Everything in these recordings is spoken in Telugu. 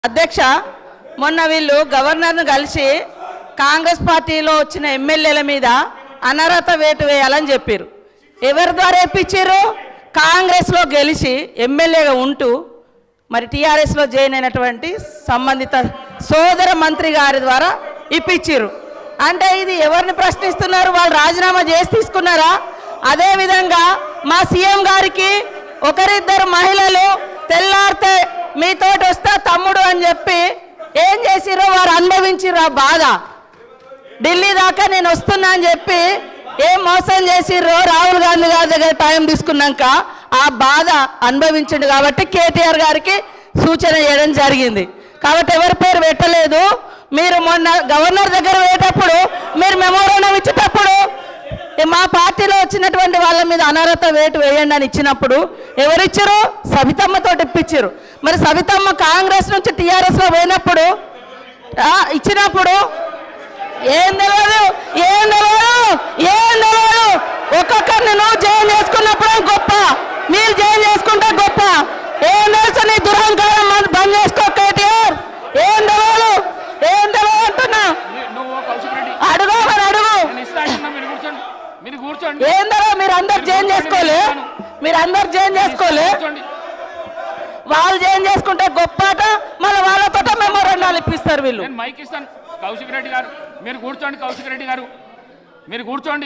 అధ్యక్ష మొన్న వీళ్ళు గవర్నర్ను కలిసి కాంగ్రెస్ పార్టీలో వచ్చిన ఎమ్మెల్యేల మీద అనర్హత వేటు వేయాలని చెప్పారు ఎవరి ద్వారా ఇప్పించారు కాంగ్రెస్లో గెలిచి ఎమ్మెల్యేగా ఉంటూ మరి టీఆర్ఎస్లో జాయిన్ అయినటువంటి సంబంధిత సోదర మంత్రి గారి ద్వారా ఇప్పించారు అంటే ఇది ఎవరిని ప్రశ్నిస్తున్నారు వాళ్ళు రాజీనామా చేసి తీసుకున్నారా అదేవిధంగా మా సీఎం గారికి ఒకరిద్దరు మహిళలు తెల్లారితే మీతోటి వస్తా తమ్ముడు అని చెప్పి ఏం చేసిరో వారు అనుభవించిర్రు ఆ బాధ ఢిల్లీ దాకా నేను వస్తున్నా అని చెప్పి ఏం మోసం చేసిర్రో రాహుల్ గాంధీ గారి దగ్గర టైం తీసుకున్నాక ఆ బాధ అనుభవించండు కాబట్టి కేటీఆర్ గారికి సూచన చేయడం జరిగింది కాబట్టి ఎవరి పేరు పెట్టలేదు మీరు మొన్న గవర్నర్ దగ్గర పోయేటప్పుడు మీరు మెమోరాండం ఇచ్చేటప్పుడు ఏ మా పార్టీలో వచ్చినటువంటి వాళ్ళ మీద అనర్హత వేటు వేయండి అని ఇచ్చినప్పుడు ఎవరిచ్చారు సవితమ్మతో ఇప్పించారు మరి సవితమ్మ కాంగ్రెస్ నుంచి టీఆర్ఎస్లో పోయినప్పుడు ఆ, ఇచ్చినప్పుడు ఏం తెలియదు ఏం తెలియదు ఏం తెలియదు ఒక్కొక్కరిని నువ్వు జైలు చేసుకున్నప్పుడే గొప్ప మీరు జైలు చేసుకుంటే గొప్ప ఏం తెలుసు నీ దురహంకారం మన బంద్ చేసుకో కేటీఆర్ ఏం తెలియదు ఏం తెలియదు అంటున్నా మీ- నువ్వు కౌశిక్ రెడ్డి అడుగు మరి అడుగు నేను ఇస్తా అంటున్నా మీరు కూర్చోండి మీరు కూర్చోండి ఏం తెలియదు మీరు అందరు జైలు చేసుకోలే మీరు అందరు జైలు చేసుకోలే కూర్చోండి వాళ్ళు జైలు చేసుకుంటే గొప్పట మళ్ళీ వాళ్ళతో మెమోరండాలు ఇప్పిస్తారు వీళ్ళు నేను మైక్ ఇస్తాను కౌశిక్ రెడ్డి గారు మీరు కూర్చోండి కౌశిక్ రెడ్డి గారు మీరు కూర్చోండి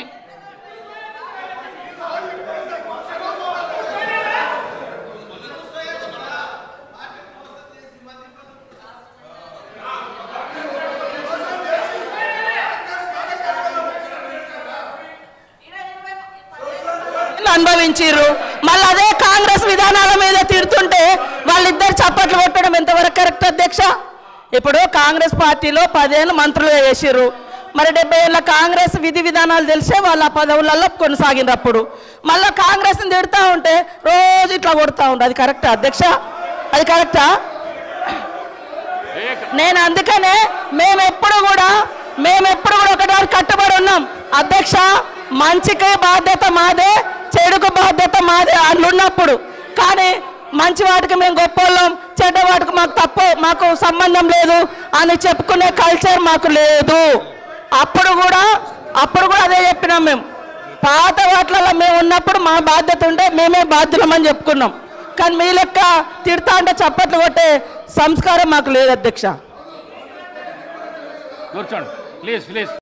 అనుభవించారు మళ్ళీ అదే కాంగ్రెస్ విధానాల మీద తిడుతుంటే వాళ్ళిద్దరు చప్పట్లు కొట్టడం ఎంతవరకు కరెక్ట్ అధ్యక్ష ఇప్పుడు కాంగ్రెస్ పార్టీలో పదేళ్ళు మంత్రులు చేసిర్రు మరి డెబ్బై ఏళ్ళ కాంగ్రెస్ విధి విధానాలు తెలిసే వాళ్ళ ఆ పదవులలో కొనసాగినారు అప్పుడు మళ్ళీ కాంగ్రెస్ని తిడుతూ ఉంటే రోజు ఇట్లా కొడుతూ ఉండే అది కరెక్టా అధ్యక్ష అది కరెక్టా ఏ నేను అందుకనే మేము ఎప్పుడు కూడా మేము ఎప్పుడు కూడా ఒకటి కట్టుబడి ఉన్నాం అధ్యక్ష మంచికి బాధ్యత మాదే చెడుకు బాధ్యత మాదే అట్లున్నప్పుడు కానీ మంచి వాటికి మేము గొప్పోళ్ళం చెడ్డ వాటికి మాకు తప్పు మాకు సంబంధం లేదు అని చెప్పుకునే కల్చర్ మాకు లేదు అప్పుడు కూడా అప్పుడు కూడా అదే చెప్పినాం మేము పాత వాటిలలో మేము ఉన్నప్పుడు మా బాధ్యత ఉంటే మేమే బాధ్యులమని చెప్పుకున్నాం కానీ మీ లెక్క తిడతా అంటే చప్పట్లు కొట్టే సంస్కారం మాకు లేదు అధ్యక్ష కూర్చోండి ప్లీజ్ ప్లీజ్